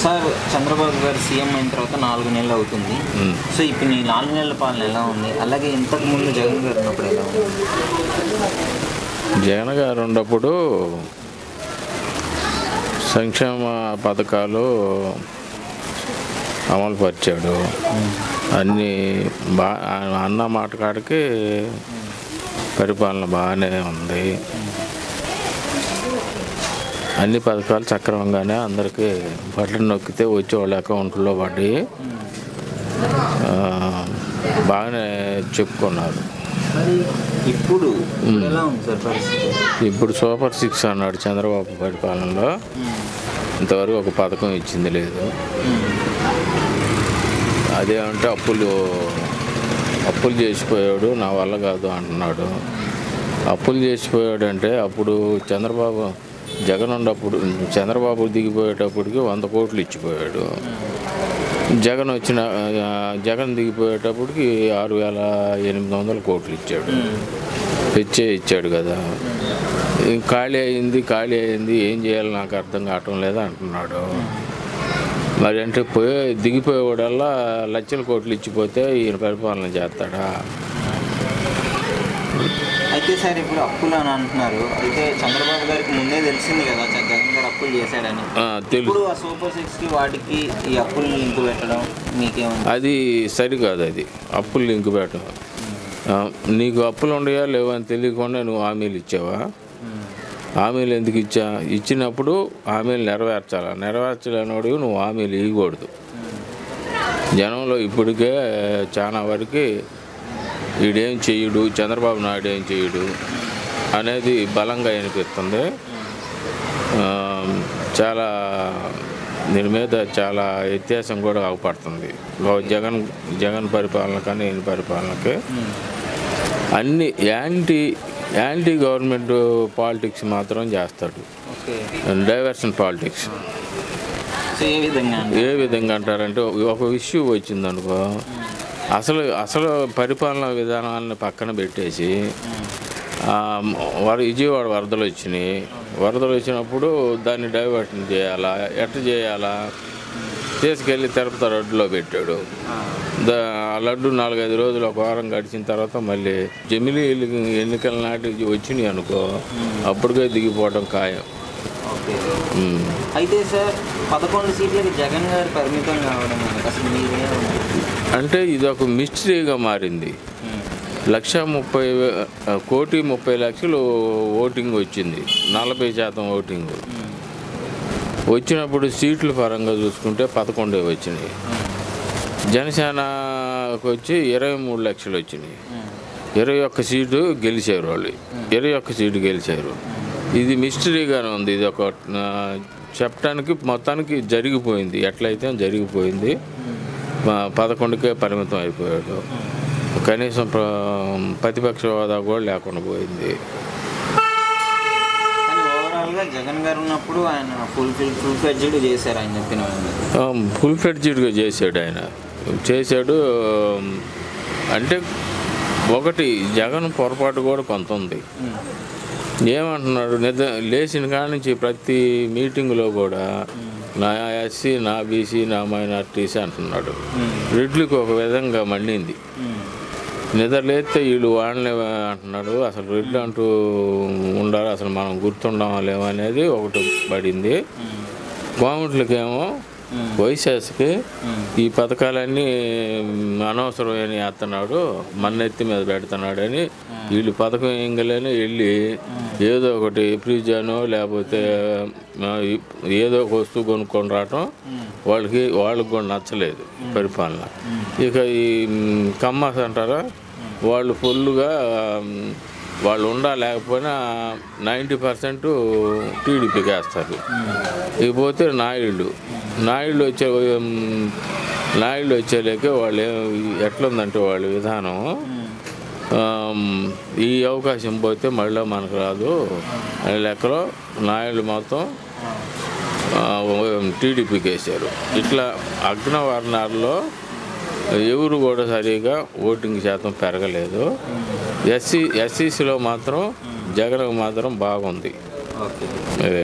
Sir Chandrababu గారు CM అయిన తర్వాత నాలుగు నెలలు అవుతుంది ఉమ్. సో ఇప్పుడు ఈ నాలుగు నెలల పాలన ఎలా ఉంది అలాగే ఇంతకు ముందు జగన్ గారు ఉన్నప్పుడు ఎలా ఉంది జగన్ గారు ఉన్నప్పుడు సంక్షేమ పథకాలు అమలు పరిచాడు అన్నీ బా ఆయన అన్న మాట కాడికి పరిపాలన బాగానే ఉంది అన్ని పథకాలు సక్రమంగానే అందరికీ బట్టలు నొక్కితే వచ్చే వాళ్ళ అకౌంట్లో పడి ఆ, బాగానే చెప్పుకున్నారు మరి ఇప్పుడు ఇప్పుడు ఎలా ఉంది సార్ పరిస్థితి ఇప్పుడు సూపర్ సిక్స్ అన్నాడు చంద్రబాబు పరిపాలనలో ఇంతవరకు ఒక పథకం ఇచ్చింది లేదు అదేమంటే అప్పులు అప్పులు చేసిపోయాడు నా వల్ల కాదు అంటున్నాడు అప్పులు చేసిపోయాడు అంటే అప్పుడు చంద్రబాబు జగన్ ఉన్నప్పుడు చంద్రబాబు దిగిపోయేటప్పటికి వంద కోట్లు ఇచ్చిపోయాడు జగన్ వచ్చిన ఆ, జగన్ దిగిపోయేటప్పటికి ఆరు వేల ఎనిమిది వందల కోట్లు ఇచ్చాడు ఇచ్చే ఇచ్చాడు కదా ఇంక ఖాళీ అయింది ఖాళీ అయింది ఏం చేయాలి నాకు అర్థం కావటం లేదు అంటున్నాడు మరి అంటే పోయే దిగిపోయేవాడల్లా లక్షల కోట్లు ఇచ్చిపోతే ఈయన పరిపాలన చేస్తాడా అయితే సార్ ఇప్పుడు అప్పులు అని అంటున్నారు అయితే చంద్రబాబు గారికి ముందే తెలిసింది కదా చ- జగన్ గారు అప్పులు చేశాడని ఆ, తెలుసు ఇప్పుడు ఆ సూపర్ సిక్స్ కి వాటికి ఈ అప్పులు లింక్ పెట్టడం మీకేముంది అది సరికాదు అది అప్పులు లింక్ పెట్టడం ఆ, నీకు అప్పులు ఉండయా లేవా అని తెలియకుండా నువ్వు హామీలు ఇచ్చావా హామీలు ఎందుకు ఇచ్చా ఇచ్చినప్పుడు హామీలు నెరవేర్చాలా నెరవేర్చలేనోడు నువ్వు హామీలు ఇవ్వకూడదు జనంలో ఇప్పటికే చాలా వరకు వీడేం చెయ్యడు చంద్రబాబు నాయుడు ఏం చెయ్యడు అనేది బలంగా అనిపిస్తుంది ఆ, చాలా దీని మీద చాలా వ్యత్యాసం కూడా అవపడుతుంది ఓ జగన్ జగన్ పరిపాలన కానీ ఈయన పరిపాలనకి అన్ని యాంటీ యాంటీ గవర్నమెంట్ పాలిటిక్స్ మాత్రం చేస్తాడు ఓకే డైవర్షన్ పాలిటిక్స్ సో ఏ విధంగా అండి? ఏ విధంగా అంటారంటే ఒక ఇష్యూ వచ్చిందనుకో అసలు అసలు పరిపాలనా విధానాలను పక్కన పెట్టేసి ఆ, వర విజయవాడ వరదలు వచ్చినాయి వరదలు వచ్చినప్పుడు దాన్ని డైవర్షన్ చేయాలా ఎట్ట చేయాలా తీసుకెళ్ళి తిరుపతి రోడ్డులో పెట్టాడు దా ఆ లడ్డు నాలుగైదు రోజులు ఒక వారం గడిచిన తర్వాత మళ్ళీ జమిలీ ఎన్నికల నాటికి వచ్చినాయి అనుకో అప్పటికే దిగిపోవడం ఖాయం ఓకే ఉమ్. అయితే సార్ పదకొండు సీట్లకి జగన్ గారు పరిమితం కావడం అనేది అసలు మీరే అంటే ఇది ఒక మిస్టరీగా మారింది లక్ష ముప్పై వే- కోటి ముప్పై లక్షలు ఓటింగ్ వచ్చింది నలభై శాతం ఓటింగ్ వచ్చినప్పుడు సీట్ల పరంగా చూసుకుంటే పదకొండే వచ్చినాయి జనసేనకు వచ్చి ఇరవై మూడు లక్షలు వచ్చినాయి ఇరవై ఒక్క సీటు గెలిచారు వాళ్ళు ఇరవై ఒక్క సీటు గెలిచారు ఇది మిస్టరీగానే ఉంది ఇది ఒక ఆ, చెప్పడానికి మొత్తానికి జరిగిపోయింది ఎట్లయితే జరిగిపోయింది ఆ, పదకొండుకే పరిమితం అయిపోయాడు కనీసం ప్ర- ప్రతిపక్ష హోదా కూడా లేకుండా పోయింది కానీ ఓవరాల్గా జగన్ గారు ఉన్నప్పుడు ఆయన ఫుల్ ఫిల్ ఫుల్ ఫ్లెడ్జ్డ్ చేశారు ఆయన చెప్పిన ఫుల్ ఫ్లెడ్జ్డ్గా చేశాడు ఆయన చేశాడు అంటే ఒకటి జగన్ పొరపాటు కూడా కొంత ఉంది ఏమంటున్నాడు నిద్ర లేచిన కాడ నుంచి ప్రతి మీటింగ్లో కూడా నా ఎస్సీ నా బీసీ నా మైనార్టీస్ అంటున్నాడు రెడ్లకు ఒక విధంగా మండింది నిద్ర లేస్తే వీళ్ళు వాళ్ళనే అంటున్నాడు అసలు రెడ్లు అంటూ ఉండాలి అసలు మనం గుర్తుండమా లేమనేది ఒకటి పడింది గవర్నమెంట్లకేమో వైఎస్ఆర్కి ఈ పథకాలన్నీ అనవసరమైన వేస్తున్నాడు మన్నెత్తి మీద పెడుతున్నాడని వీళ్ళు పథకం ఏంగలేని వెళ్ళి ఏదో ఒకటి ఫ్రిడ్జానో లేకపోతే ఆ, ఏదో ఒక వస్తువు కొనుక్కొని రావటం వాళ్ళకి వాళ్ళకి కూడా నచ్చలేదు పరిపాలన ఇక ఈ మ్, కమ్మస్ అంటారా వాళ్ళు ఫుల్గా మ్, వాళ్ళు ఉండా లేకపోయినా నైంటీ పర్సెంట్ టీడీపీకి వేస్తారు ఇకపోతే నాయుడు నాయుడు వచ్చే ఉమ్, నాయుడు వచ్చేలేక వాళ్ళు ఏం- ఎట్లుందంటే వాళ్ళ విధానం ఆమ్, ఈ అవకాశం పోతే మళ్ళీ మనకు రాదు అనే లెక్కలో నాయుడు మొత్తం టీడీపీకి వేశారు ఇట్లా అగ్నవర్ణాల్లో ఎవరు కూడా సరిగా ఓటింగ్ శాతం పెరగలేదు ఎస్సీ ఎస్సీసీలో మాత్రం జగన్ మాత్రం బాగుంది ఓకే ఏ,